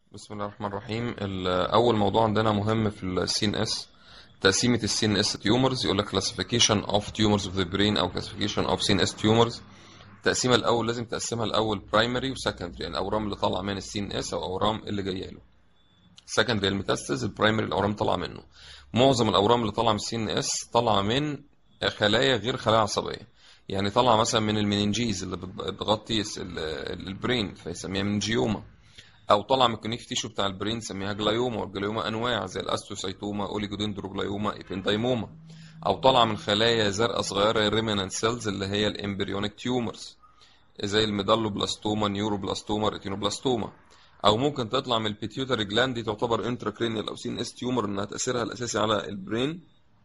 بسم الله الرحمن الرحيم ال- اول موضوع عندنا مهم في السي ان اس تقسيمه السي ان اس تيومرز يقول لك classification of tumors of the brain او classification of CNS tumors التقسيمه الاول لازم تقسمها الاول برايمري وسكندري يعني الاورام اللي طالعه من السي ان اس او اورام اللي جايه له سكندري الميتاستاز البرايمري الاورام طالعه منه معظم الاورام اللي طالعه من السي ان اس طالعه من خلايا غير خلايا عصبيه يعني طالعه مثلا من المننجيز اللي بت- بتغطي الس- ال- ال- البرين فيسميها منجيوما او طالعه من الكونيك تيشو بتاع البرين نسميها جلايوما والجلايوما انواع زي الاستروسايتوما اوليجودندروجلايوما ايبندايموما او طالعه من خلايا زرقاء صغيره الريمننت سيلز اللي هي الامبريونيك تيومرز زي الميدالوبلاستوما نيوروبلاستوما ريتينوبلاستوما او ممكن تطلع من البيتيوتري جلاند دي تعتبر انتراكرينيال او سين اس تيومر انها تاثيرها الاساسي على البرين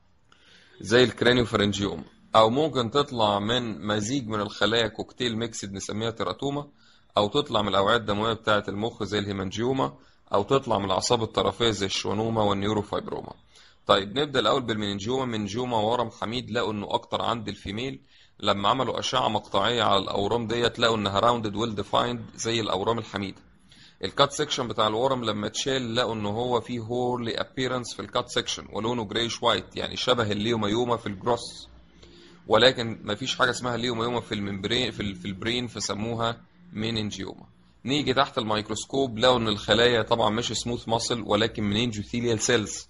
زي الكرانيوفارنجيوما او ممكن تطلع من مزيج من الخلايا كوكتيل ميكسد نسميها تيراتوما او تطلع من الاوعيه الدمويه بتاعه المخ زي الهيمانجيوما او تطلع من الاعصاب الطرفيه زي الشوانوما والنيوروفايبروما طيب نبدا الاول بالمننجيوما مننجيوما ورم حميد لقوا انه اكتر عند الفيميل لما عملوا اشعه مقطعيه على الاورام ديت لقوا انها راوندد ويل ديفايند زي الاورام الحميده الكات سيكشن بتاع الورم لما اتشال لقوا ان هو فيه هورلي ابييرنس في الكات سيكشن ولونه جريش وايت يعني شبه الليوميوما في الجروس ولكن ما فيش حاجه اسمها ليوميوما في الممبرين في, ال- في البرين فسموها مينينجيوما نيجي تحت الميكروسكوب لقوا ان الخلايا طبعا مش سموث ماسل ولكن منينجوثيليال سيلز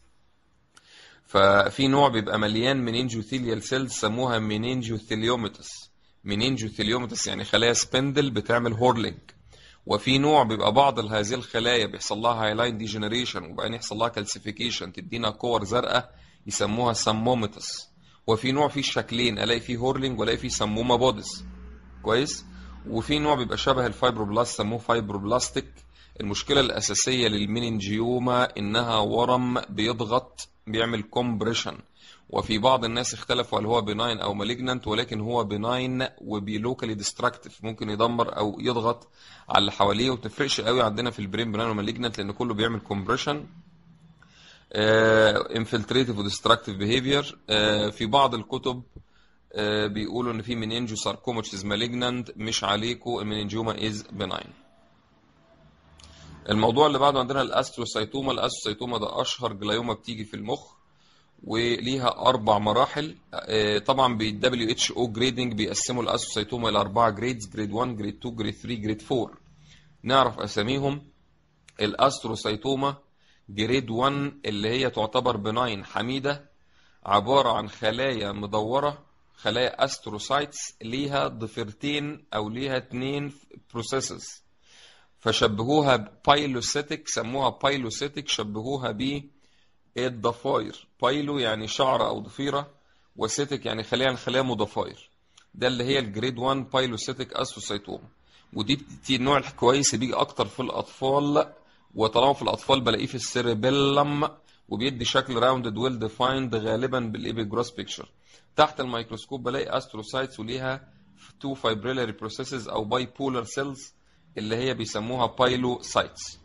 ففي نوع بيبقى مليان منينجوثيليال سيلز سموها منينجوثيليوميتس منينجوثيليوميتس يعني خلايا سبندل بتعمل هورلينج وفي نوع بيبقى بعض هذه الخلايا بيحصل لها هايلاين ديجنريشن وبعدين يحصل لها كالسيفيكيشن تدينا كور زرقاء يسموها سموميتس وفي نوع فيه شكلين الاقي فيه هورلينج والاقي فيه سمومه بودس كويس وفي نوع بيبقى شبه الفايبروبلاست سموه فايبروبلاستيك المشكله الاساسيه للمينينجيوما انها ورم بيضغط بيعمل كومبريشن وفي بعض الناس اختلفوا هل هو بناين او مالجنانت ولكن هو بناين وبيلوكالي ديستراكتيف ممكن يدمر او يضغط على اللي حواليه وتفرقش قوي عندنا في البرين بناين ومالجنانت لان كله بيعمل كومبريشن انفلتريتيف وديستراكتيف بيهيفير في بعض الكتب آه، بيقولوا ان في منينجو ساركوما مالجنانت مش عليكو المنينجيوما از بناين الموضوع اللي بعده عندنا الاستروسايتوما الاستروسايتوما ده اشهر جلايوما بتيجي في المخ وليها اربع مراحل آه، طبعا بالدبليو اتش او جريدنج بيقسموا الاستروسايتوما الى اربعه جريدز جريد 1 جريد 2 جريد 3 جريد 4 نعرف اساميهم الاستروسايتوما جريد 1 اللي هي تعتبر بناين حميده عباره عن خلايا مدوره خلايا استروسايتس ليها ضفيرتين او ليها اتنين بروسيسز فشبهوها بايلوسيتك سموها بايلوسيتك شبهوها ب الضفاير بايلو يعني شعر او ضفيره وسيتك يعني خليه عن خلايا مضافير ده اللي هي الجريد 1 بايلوسيتك استروسايتوما ودي بتدي النوع الكويس بيجي اكتر في الاطفال وطالما في الاطفال بلاقيه في السيربيلم وبيدي شكل راوندد ويل ديفايند غالبا بالايبيجروس بيكتشر تحت الميكروسكوب بلاقي استروسايتس وليها تو فايبريلاري بروسيسز او باي بولار سيلز اللي هي بيسموها بايلوسايتس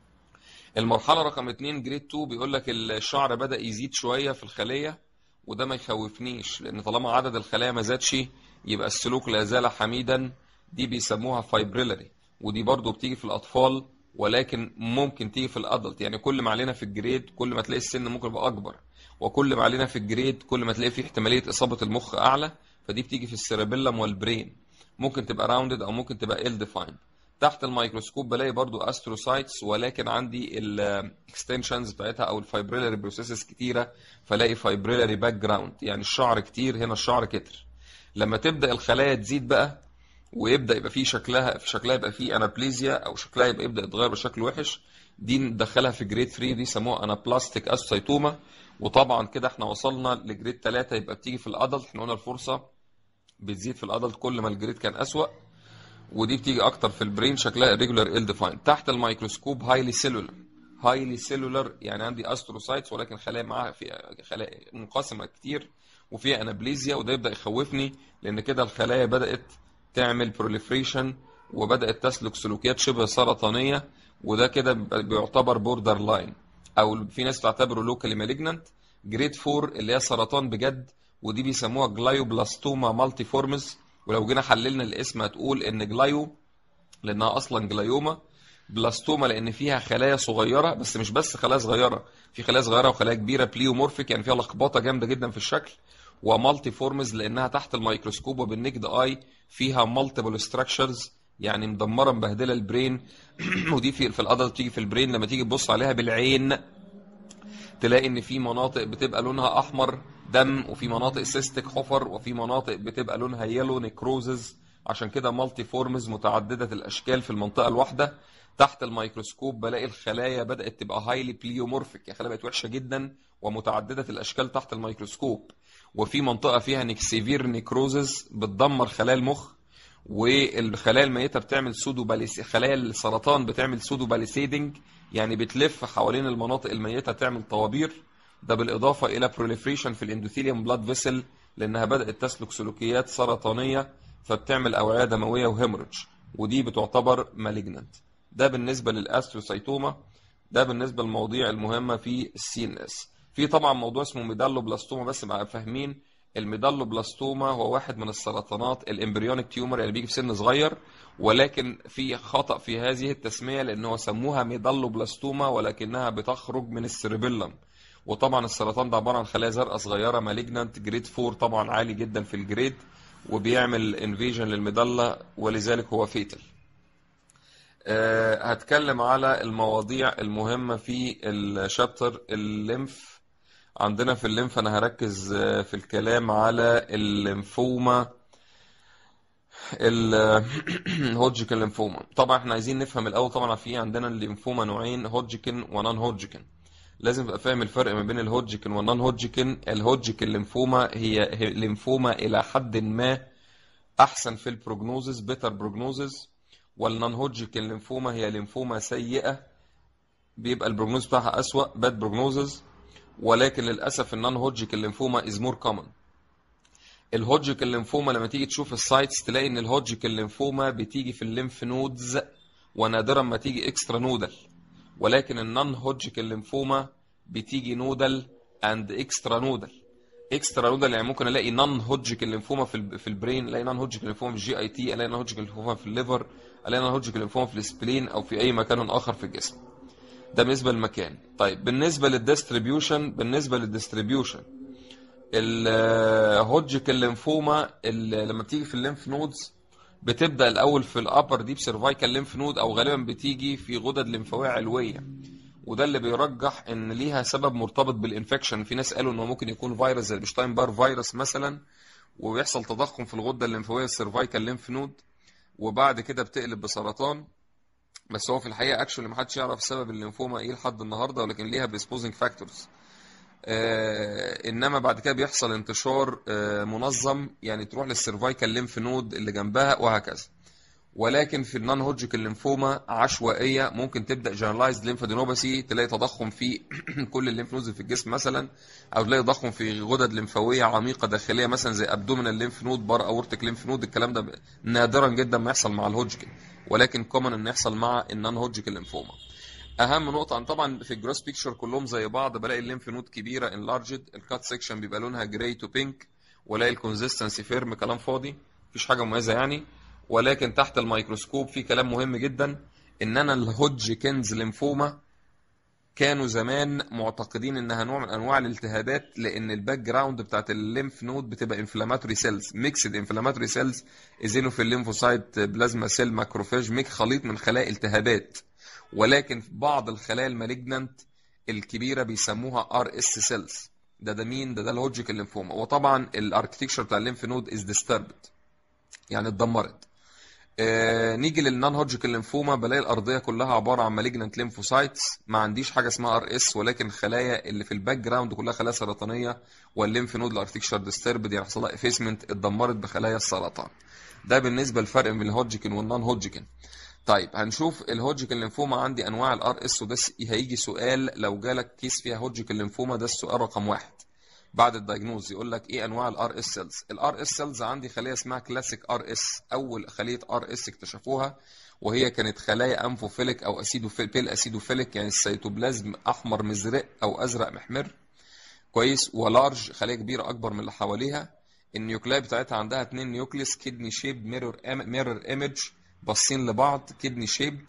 المرحله رقم 2 جريد 2 بيقول لك الشعر بدا يزيد شويه في الخليه وده ما يخوفنيش لان طالما عدد الخلايا ما زادش يبقى السلوك لا زال حميدا دي بيسموها فايبريلاري ودي برضو بتيجي في الاطفال ولكن ممكن تيجي في الادلت يعني كل ما علينا في الجريد كل ما تلاقي السن ممكن يبقى اكبر وكل ما علينا في الجريد كل ما تلاقي فيه احتماليه اصابه المخ اعلى فدي بتيجي في السيربيلم والبرين ممكن تبقى راوندد او ممكن تبقى ال ديفايند تحت الميكروسكوب بلاقي برضو استروسايتس ولكن عندي الاكستنشنز بتاعتها او الفايبريلاري بروسيسز كتيره فلاقي فايبريلاري باك جراوند يعني الشعر كتير هنا الشعر كتر لما تبدا الخلايا تزيد بقى ويبدا يبقى فيه شكلها في شكلها يبقى فيه انابليزيا او شكلها يبقى يبدا يتغير بشكل وحش دي ندخلها في جريد 3 دي سموها انابلاستيك استروسايتوما وطبعا كده احنا وصلنا لجريد 3 يبقى بتيجي في الادلت احنا قلنا الفرصه بتزيد في الادلت كل ما الجريد كان اسوأ ودي بتيجي اكتر في البرين شكلها ريجولار ال ديفايند تحت الميكروسكوب هايلي سيلولر هايلي سيلولر يعني عندي استروسايتس ولكن خلايا معاها في خلايا منقسمه كتير وفيها انابليزيا وده يبدا يخوفني لان كده الخلايا بدات تعمل بروليفريشن وبدات تسلك سلوكيات شبه سرطانيه وده كده بيعتبر بوردر لاين او في ناس تعتبره لوكالي مالجنانت جريد 4 اللي هي سرطان بجد ودي بيسموها جلايوبلاستوما مالتي فورمز ولو جينا حللنا الاسم هتقول ان جلايو لانها اصلا جلايوما بلاستوما لان فيها خلايا صغيره بس مش بس خلايا صغيره في خلايا صغيره وخلايا كبيره بليومورفيك يعني فيها لخبطه جامده جدا في الشكل ومالتي فورمز لانها تحت الميكروسكوب وبالنجد اي فيها مالتيبل ستراكشرز يعني مدمره مبهدله البرين ودي في في الادلت تيجي في البرين لما تيجي تبص عليها بالعين تلاقي ان في مناطق بتبقى لونها احمر دم وفي مناطق سيستيك حفر وفي مناطق بتبقى لونها يلو نيكروزز عشان كده مالتي فورمز متعدده الاشكال في المنطقه الواحده تحت الميكروسكوب بلاقي الخلايا بدات تبقى هايلي بليومورفيك الخلايا بقت وحشه جدا ومتعدده الاشكال تحت الميكروسكوب وفي منطقه فيها نيك سيفير نيكروزز بتدمر خلايا المخ والخلايا الميته بتعمل سودو باليس خلايا السرطان بتعمل سودو باليسيدنج يعني بتلف حوالين المناطق الميته تعمل طوابير ده بالاضافه الى بروليفريشن في الاندوثيليوم بلاد فيسل لانها بدات تسلك سلوكيات سرطانيه فبتعمل اوعيه دمويه وهيموريدج ودي بتعتبر مالجننت ده بالنسبه للاستروسايتوما ده بالنسبه للمواضيع المهمه في السي ان اس في طبعا موضوع اسمه ميدالو بلاستوما بس مع فاهمين الميدالو بلاستوما هو واحد من السرطانات الامبريونيك تيومر اللي بيجي في سن صغير ولكن في خطأ في هذه التسمية لأنه سموها ميدالو بلاستوما ولكنها بتخرج من السيربيلم وطبعا السرطان ده عبارة عن خلايا زرقاء صغيرة مالجنانت جريد 4 طبعا عالي جدا في الجريد وبيعمل انفيجن للميدالة ولذلك هو فيتل أه هتكلم على المواضيع المهمة في الشابتر الليمف عندنا في الليمف انا هركز في الكلام على الليمفوما الهودجكن ليمفوما طبعا احنا عايزين نفهم الاول طبعا في عندنا الليمفوما نوعين هودجكن ونان هودجكن لازم تبقى فاهم الفرق ما بين الهودجكن والنان هودجكن الهودجكن ليمفوما هي ليمفوما الى حد ما احسن في البروجنوزز بيتر بروجنوزز والنان هودجكن ليمفوما هي ليمفوما سيئه بيبقى البروجنوز بتاعها اسوأ باد بروجنوزز ولكن للاسف النان هودجكن ليمفوما از مور كومن الهودجكن ليمفوما لما تيجي تشوف السايتس تلاقي ان الهودجكن ليمفوما بتيجي في الليمف نودز ونادرا ما تيجي اكسترا نودل ولكن النون هودجكن ليمفوما بتيجي نودل اند اكسترا نودل اكسترا نودل يعني ممكن الاقي نون هودجكن ليمفوما في في البرين الاقي نون هودجكن ليمفوما في الجي اي تي الاقي نون هودجكن ليمفوما في الليفر الاقي نون هودجكن ليمفوما في السبلين او في اي مكان اخر في الجسم ده بالنسبه للمكان طيب بالنسبه للديستريبيوشن بالنسبه للديستريبيوشن الهودجكن ليمفوما لما بتيجي في الليمف نودز بتبدا الاول في الابر ديب سيرفايكال ليمف نود او غالبا بتيجي في غدد لمفاويه علويه وده اللي بيرجح ان ليها سبب مرتبط بالانفكشن في ناس قالوا انه ممكن يكون فيروس زي البشتاين بار فيروس مثلا وبيحصل تضخم في الغده الليمفاويه السيرفايكال ليمف نود وبعد كده بتقلب بسرطان بس هو في الحقيقه اكشولي ما حدش يعرف سبب الليمفوما ايه لحد النهارده ولكن ليها بريسبوزنج فاكتورز آه انما بعد كده بيحصل انتشار آه منظم يعني تروح للسيرفايكال ليمف نود اللي جنبها وهكذا ولكن في النون هودجكن ليمفوما عشوائيه ممكن تبدا جنرالايزد ليمفادينوباثي تلاقي تضخم في كل الليمف نودز في الجسم مثلا او تلاقي تضخم في غدد لمفاويه عميقه داخليه مثلا زي ابدومينال ليمف نود بار اورتيك ليمف نود الكلام ده نادرا جدا ما يحصل مع الهودجكن ولكن كومن ان يحصل مع النون هودجكن ليمفوما اهم نقطه عن طبعا في الجروس بيكتشر كلهم زي بعض بلاقي الليمف نود كبيره انلارجد الكات سيكشن بيبقى لونها جراي تو بينك والاقي الكونسيستنسي فيرم كلام فاضي مفيش حاجه مميزه يعني ولكن تحت الميكروسكوب في كلام مهم جدا ان انا الهودجكنز ليمفوما كانوا زمان معتقدين انها نوع من انواع الالتهابات لان الباك جراوند بتاعت الليمف نود بتبقى انفلاماتوري سيلز ميكسد انفلاماتوري سيلز ايزينوفيل ليمفوسايت بلازما سيل ماكروفاج ميك خليط من خلايا التهابات ولكن في بعض الخلايا المالجنانت الكبيره بيسموها ار اس سيلز ده ده مين ده ده الهودجكن ليمفوما وطبعا الاركتكشر بتاع الليمف نود از ديستربد يعني اتدمرت آه نيجي للنون هودجكن ليمفوما بلاقي الارضيه كلها عباره عن مالجنانت ليمفوسايتس ما عنديش حاجه اسمها ار اس ولكن الخلايا اللي في الباك جراوند كلها خلايا سرطانيه والليمف نود الاركتكشر ديستربد يعني حصل لها افيسمنت اتدمرت بخلايا السرطان ده بالنسبه للفرق بين الهودجكن والنون هودجكن طيب هنشوف الهودجكن ليمفوما عندي انواع الار اس وده هيجي سؤال لو جالك كيس فيها هودجكن ليمفوما ده السؤال رقم واحد بعد الدايجنوز يقول لك ايه انواع الار اس سيلز الار اس سيلز عندي خليه اسمها كلاسيك ار اس اول خليه ار اس اكتشفوها وهي كانت خلايا انفوفيليك او اسيدوفيل بيل اسيدوفيليك يعني السيتوبلازم احمر مزرق او ازرق محمر كويس ولارج خليه كبيره اكبر من اللي حواليها النيوكلاي بتاعتها عندها اتنين نيوكليس كدني شيب ميرور ميرور ايمج باصين لبعض كدني شيبد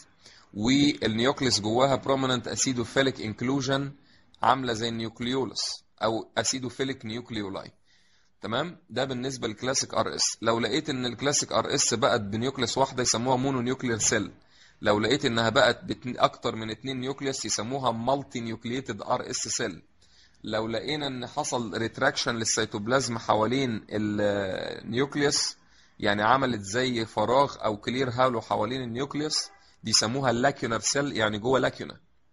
والنيوكليس جواها بروميننت اسيدوفيليك انكلوجن عامله زي النيوكليولس او اسيدوفيليك نيوكليولاي تمام ده بالنسبه للكلاسيك ار اس لو لقيت ان الكلاسيك ار اس بقت بنيوكليس واحده يسموها مونو نيوكلير سيل لو لقيت انها بقت اكتر من اتنين نيوكليس يسموها مالتي نيوكليتد ار اس سيل لو لقينا ان حصل ريتراكشن للسيتوبلازم حوالين النيوكليوس يعني عملت زي فراغ او كلير هالو حوالين النيوكليوس دي يسموها لاكيونر سيل يعني جوه لاكيونا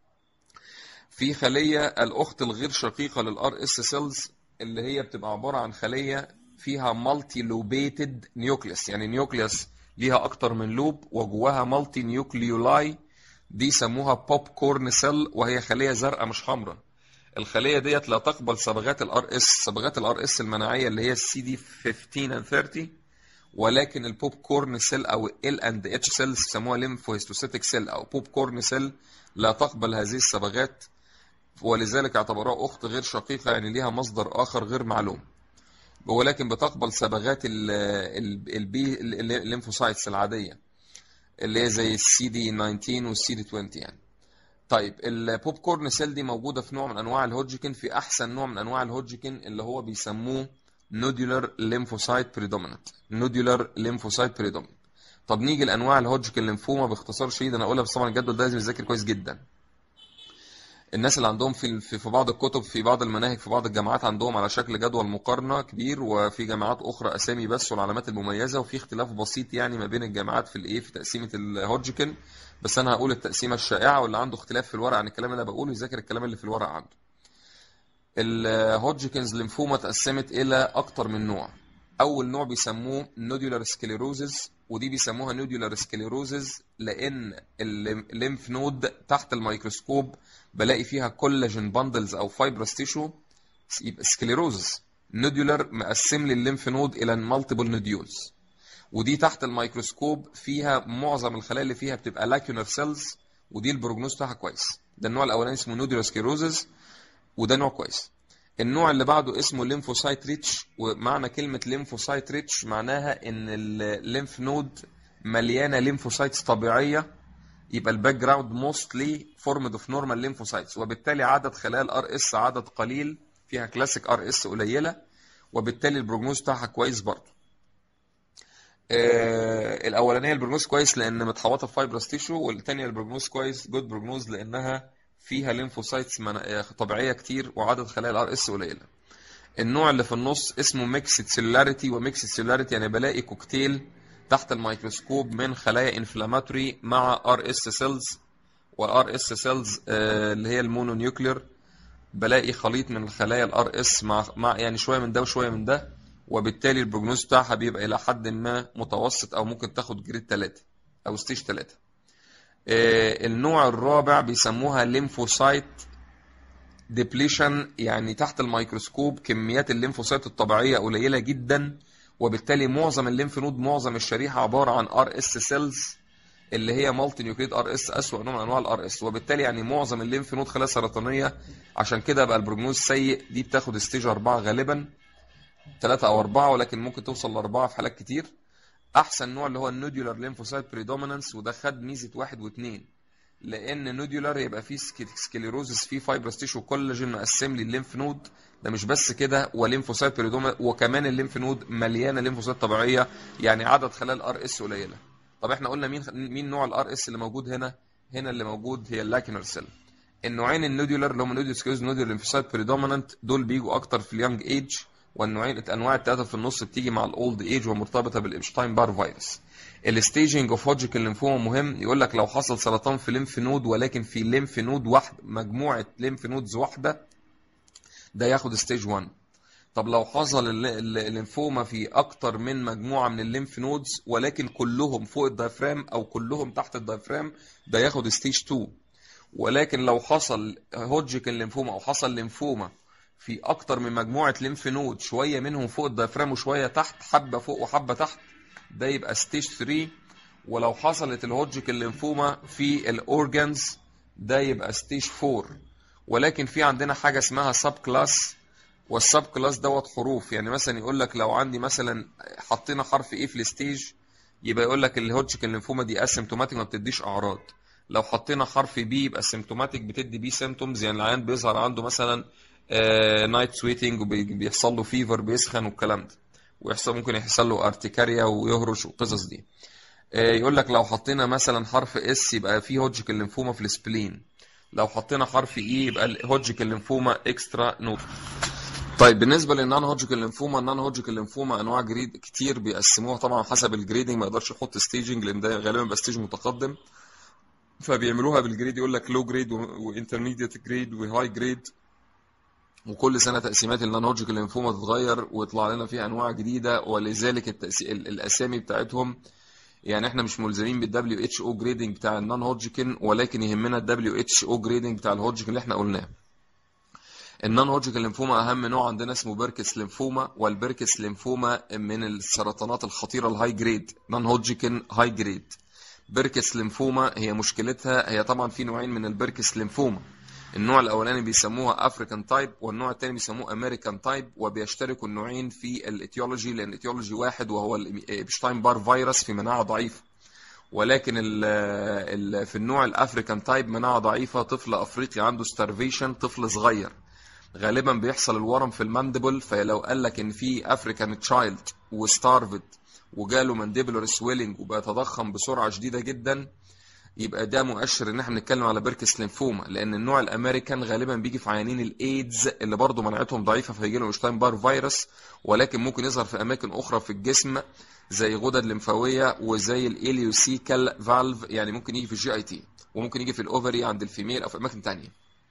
في خليه الاخت الغير شقيقه للار اس سيلز اللي هي بتبقى عباره عن خليه فيها مالتي لوبيتد نيوكليوس يعني نيوكليوس ليها اكتر من لوب وجواها مالتي نيوكليولاي دي يسموها بوب كورن سيل وهي خليه زرقاء مش حمراء الخليه ديت لا تقبل صبغات الار اس صبغات الار اس المناعيه اللي هي السي دي 15 and 30 ولكن البوب كورن سيل او ال اند اتش سيلز يسموها ليمفوهيستوسيتيك سيل او بوب كورن سيل لا تقبل هذه الصبغات ولذلك اعتبروها اخت غير شقيقه يعني ليها مصدر اخر غير معلوم ولكن بتقبل صبغات البي الليمفوسايتس العاديه اللي هي زي السي دي 19 والسي دي 20 يعني طيب البوب كورن سيل دي موجوده في نوع من انواع الهوجكن في احسن نوع من انواع الهوجكن اللي هو بيسموه نودولار ليمفوسايت بريدومينانت نودولار ليمفوسايت بريدومينانت طب نيجي لانواع الهوجكن ليمفوما باختصار شديد انا اقولها بس طبعا الجدول ده لازم يذاكر كويس جدا الناس اللي عندهم في في بعض الكتب في بعض المناهج في بعض الجامعات عندهم على شكل جدول مقارنه كبير وفي جامعات اخرى اسامي بس والعلامات المميزه وفي اختلاف بسيط يعني ما بين الجامعات في الايه في تقسيمه الهوجكن بس انا هقول التقسيمه الشائعه واللي عنده اختلاف في الورق عن الكلام اللي انا بقوله يذاكر الكلام اللي في الورق عنده الهوجكنز ليمفوما اتقسمت الى اكتر من نوع اول نوع بيسموه نودولار سكليروزز ودي بيسموها نودولار سكليروزز لان الليمف نود تحت الميكروسكوب بلاقي فيها كولاجين باندلز او فايبرس تيشو يبقى سكليروزز نودولار مقسم لي الليمف نود الى مالتيبل نوديولز ودي تحت الميكروسكوب فيها معظم الخلايا اللي فيها بتبقى لاكيونر سيلز ودي البروجنوز بتاعها كويس ده النوع الاولاني اسمه نودولار سكليروزز وده نوع كويس النوع اللي بعده اسمه ليمفوسايت ريتش ومعنى كلمة ليمفوسايت ريتش معناها ان الليمف نود مليانة ليمفوسايتس طبيعية يبقى الباك جراوند موستلي فورمد اوف نورمال ليمفوسايتس وبالتالي عدد خلايا الار اس عدد قليل فيها كلاسيك ار اس قليلة وبالتالي البروجنوز بتاعها كويس برضه آه الاولانيه البروجنوز كويس لان متحوطه في فايبرس تيشو والثانيه البروجنوز كويس جود بروجنوز لانها فيها ليمفوسايتس طبيعيه كتير وعدد خلايا الار اس قليله النوع اللي في النص اسمه ميكسد سيلولاريتي وميكسد سيلولاريتي يعني بلاقي كوكتيل تحت الميكروسكوب من خلايا انفلاماتوري مع ار اس سيلز وار اس سيلز اللي هي المونونيوكلير بلاقي خليط من الخلايا الار اس مع مع يعني شويه من ده وشويه من ده وبالتالي البروجنوز بتاعها بيبقى الى حد ما متوسط او ممكن تاخد جريد 3 او ستيج 3 النوع الرابع بيسموها ليمفوسايت ديبليشن يعني تحت الميكروسكوب كميات الليمفوسايت الطبيعيه قليله جدا وبالتالي معظم الليمف نود معظم الشريحه عباره عن ار اس سيلز اللي هي مالتي نيوكليد ار اس اسوء نوع من انواع الار اس وبالتالي يعني معظم الليمف نود خلايا سرطانيه عشان كده بقى البروجنوز سيء دي بتاخد ستيج 4 غالبا 3 او 4 ولكن ممكن توصل لاربعه في حالات كتير احسن نوع اللي هو النودولار ليمفوسايت بريدومينانس وده خد ميزه واحد واثنين لان نودولار يبقى فيه سكليروزس فيه فايبرس تيشو كولاجين مقسم لي الليمف نود ده مش بس كده وليمفوسايت بريدومينانس وكمان الليمف نود مليانه ليمفوسايت طبيعيه يعني عدد خلايا الار اس قليله طب احنا قلنا مين مين نوع الار اس اللي موجود هنا هنا اللي موجود هي اللاكينر سيل النوعين النودولار اللي هم نودولار سكليروز نودولار ليمفوسايت بريدومينانت دول بيجوا اكتر في اليونج ايج والنوعين الانواع الثلاثه في النص بتيجي مع الاولد ايج ومرتبطه بالابشتاين بار فيروس الستيجنج اوف هوجكن ليمفوما مهم يقول لك لو حصل سرطان في ليمف نود ولكن في ليمف نود واحد مجموعه ليمف نودز واحده ده ياخد ستيج 1 طب لو حصل الليمفوما في اكتر من مجموعه من الليمف نودز ولكن كلهم فوق الدايفرام او كلهم تحت الدايفرام ده ياخد ستيج 2 ولكن لو حصل هوجكن ليمفوما او حصل ليمفوما في اكتر من مجموعه ليمف نود شويه منهم فوق الدايفرام وشويه تحت حبه فوق وحبه تحت ده يبقى ستيج 3 ولو حصلت الهوجكن ليمفوما في الاورجانز ده يبقى ستيج 4 ولكن في عندنا حاجه اسمها سب كلاس والسب كلاس دوت حروف يعني مثلا يقول لك لو عندي مثلا حطينا حرف ايه في الستيج يبقى يقول لك الهوجكن ليمفوما دي اسيمتوماتيك ما بتديش اعراض لو حطينا حرف بي يبقى سيمتوماتيك بتدي بي سيمتومز يعني العيان بيظهر عنده مثلا نايت سويتنج وبيحصل له فيفر بيسخن والكلام ده ويحصل ممكن يحصل له ارتكاريا ويهرش والقصص دي آه، يقول لك لو حطينا مثلا حرف اس يبقى في هوجيكال ليمفوما في السبلين لو حطينا حرف اي يبقى هوجيكال ليمفوما اكسترا نوت طيب بالنسبه للنان هوجيكال ليمفوما النان هوجيكال ليمفوما انواع جريد كتير بيقسموها طبعا حسب الجريدنج ما يقدرش يحط ستيجنج لان ده غالبا بيبقى ستيج متقدم فبيعملوها بالجريد يقول لك لو جريد وانترميديت جريد وهاي جريد وكل سنه تقسيمات النان هوجيكال ليمفوما تتغير ويطلع لنا فيها انواع جديده ولذلك التأسي... ال- الاسامي بتاعتهم يعني احنا مش ملزمين بالدبليو اتش او جريدنج بتاع النان هوجيكن ولكن يهمنا الدبليو اتش او جريدنج بتاع الهوجيكن اللي احنا قلناه النون هوجيكن ليمفوما اهم نوع عندنا اسمه بيركس ليمفوما والبيركس ليمفوما من السرطانات الخطيره الهاي جريد نون هوجيكن هاي جريد بيركس ليمفوما هي مشكلتها هي طبعا في نوعين من البيركس ليمفوما النوع الاولاني بيسموها افريكان تايب والنوع الثاني بيسموه امريكان تايب وبيشتركوا النوعين في الايتيولوجي لان الايتيولوجي واحد وهو الابشتاين بار فيروس في مناعه ضعيفه ولكن ال ال في النوع الافريكان تايب مناعه ضعيفه طفل افريقي عنده ستارفيشن طفل صغير غالبا بيحصل الورم في الماندبل فلو قال لك ان في افريكان تشايلد وستارفد وجاله مانديبلر سويلنج وبيتضخم بسرعه شديده جدا يبقى ده مؤشر ان احنا بنتكلم على بيركس ليمفوما لان النوع الامريكان غالبا بيجي في عيانين الايدز اللي برضه مناعتهم ضعيفه فيجي لهم شتاين بار فيروس ولكن ممكن يظهر في اماكن اخرى في الجسم زي غدد لمفاويه وزي الاليوسيكال فالف يعني ممكن يجي في الجي اي تي وممكن يجي في الاوفري عند الفيميل او في اماكن تانية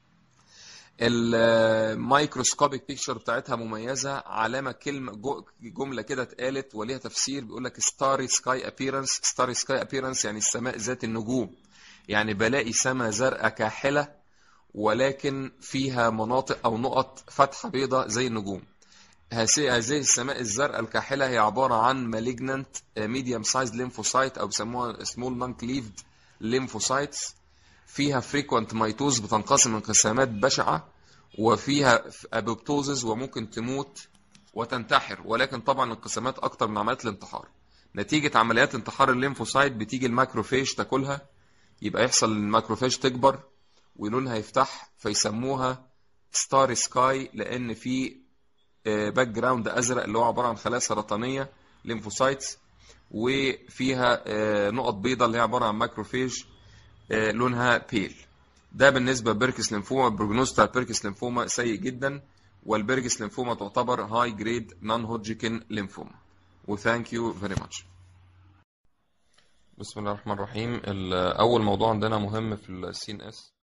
الميكروسكوبيك بيكتشر بتاعتها مميزه علامه كلمه جو- جمله كده اتقالت وليها تفسير بيقول لك ستاري سكاي ابييرنس ستاري سكاي ابييرنس يعني السماء ذات النجوم يعني بلاقي سماء زرقاء كاحله ولكن فيها مناطق او نقط فتحه بيضاء زي النجوم هذه هذه السماء الزرقاء الكاحله هي عباره عن مالجنانت ميديوم سايز ليمفوسايت او بيسموها سمول نون كليفد ليمفوسايتس فيها فريكوانت ميتوز بتنقسم انقسامات بشعة وفيها ابوبتوزز وممكن تموت وتنتحر ولكن طبعا انقسامات اكتر من عمليات الانتحار نتيجة عمليات انتحار الليمفوسايت بتيجي الماكروفيج تاكلها يبقى يحصل الماكروفيج تكبر ولونها يفتح فيسموها ستار سكاي لان في باك جراوند ازرق اللي هو عباره عن خلايا سرطانيه ليمفوسايتس وفيها آه، نقط بيضاء اللي هي عباره عن ماكروفيج آه، لونها بيل ده بالنسبه لبيركس ليمفوما البروجنوز بتاع بيركس ليمفوما سيء جدا والبيركس ليمفوما تعتبر هاي جريد نون هوجيكن ليمفوما وثانك يو فيري ماتش بسم الله الرحمن الرحيم ال- اول موضوع عندنا مهم في السي ان اس